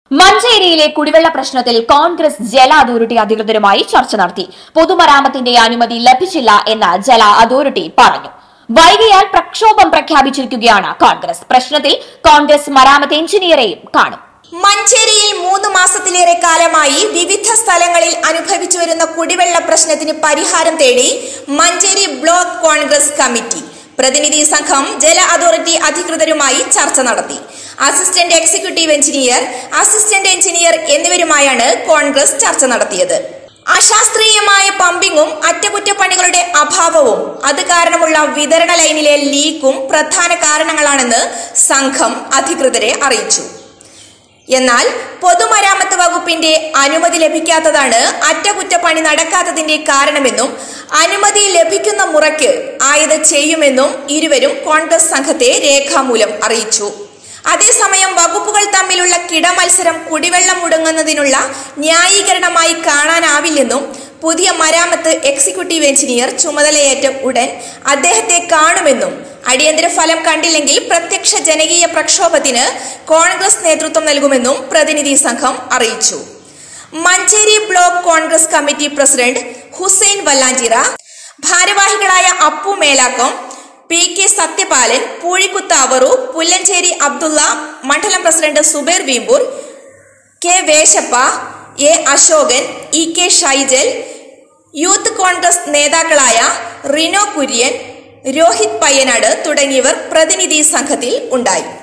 മഞ്ചേരിയിലെ കുടിവെള്ള പ്രശ്നത്തിൽ കോൺഗ്രസ് ജല അതോറിറ്റി അധികൃതരുമായി ചർച്ച നടത്തി പൊതുമരാമത്തിന്റെ അനുമതി ലഭിച്ചില്ല എന്ന് ജല അതോറിറ്റി പറഞ്ഞു വൈകിയാൽ പ്രക്ഷോഭം പ്രഖ്യാപിച്ചിരിക്കുകയാണ് കോൺഗ്രസ് പ്രശ്നത്തിൽ കോൺഗ്രസ് മരാമത്ത് എഞ്ചിനീയറെയും കാണും മഞ്ചേരിയിൽ മൂന്ന് മാസത്തിലേറെ കാലമായി വിവിധ സ്ഥലങ്ങളിൽ അനുഭവിച്ചു വരുന്ന കുടിവെള്ള പ്രശ്നത്തിന് പരിഹാരം തേടി മഞ്ചേരി ബ്ലോക്ക് കോൺഗ്രസ് കമ്മിറ്റി പ്രതിനിധി സംഘം ജല അതോറിറ്റി അധികൃതരുമായി ചർച്ച നടത്തി assistant executive engineer assistant engineer എന്നിവരുമായാണ് കോൺഗ്രസ് ചർച്ച നടത്തിയത് അശാസ്ത്രീയമായ പമ്പിങ്ങും അറ്റകുറ്റപ്പണികളുടെ അഭാവവും അത് കാരണമുള്ള വിതരണ ലൈനിലെ ലീക്കും പ്രധാന കാരണങ്ങളാണെന്ന് സംഘം അധികൃതരെ അറിയിച്ചു എന്നാൽ പൊതുമരാമത്ത് വകുപ്പിന്റെ അനുമതി ലഭിക്കാത്തതാണ് അറ്റകുറ്റപ്പണി നടക്കാത്തതിന്റെ കാരണമെന്നും അനുമതി ലഭിക്കുന്ന മുറയ്ക്ക് ആയത് ചെയ്യുമെന്നും ഇരുവരും കോൺഗ്രസ് സംഘത്തെ രേഖാമൂലം അറിയിച്ചു അതേസമയം വകുപ്പുകൾ തമ്മിലുള്ള കിടമത്സരം കുടിവെള്ളം മുടങ്ങുന്നതിനുള്ള ന്യായീകരണമായി കാണാനാവില്ലെന്നും പുതിയ മരാമത്ത് എക്സിക്യൂട്ടീവ് എഞ്ചിനീയർ ചുമതലയേറ്റ ഉടൻ അദ്ദേഹത്തെ കാണുമെന്നും അടിയന്തര ഫലം കണ്ടില്ലെങ്കിൽ പ്രത്യക്ഷ ജനകീയ പ്രക്ഷോഭത്തിന് കോൺഗ്രസ് നേതൃത്വം നൽകുമെന്നും പ്രതിനിധി സംഘം അറിയിച്ചു Manjeri block Congress committee president Hussain Vallanchira ഭാരവാഹികളായ അപ്പു മേലാക്കം പി കെ സത്യപാലൻ പൂഴിക്കുത്ത് അവറു പുല്ലഞ്ചേരി അബ്ദുള്ള മണ്ഡലം പ്രസിഡന്റ് സുബൈർ വീമ്പൂർ കെ വേശപ്പ എ അശോകൻ ഇ കെ ഷൈജൽ യൂത്ത് കോൺഗ്രസ് നേതാക്കളായ റിനോ കുര്യൻ രോഹിത് പയ്യനാട് തുടങ്ങിയവർ പ്രതിനിധി സംഘത്തിൽ ഉണ്ടായി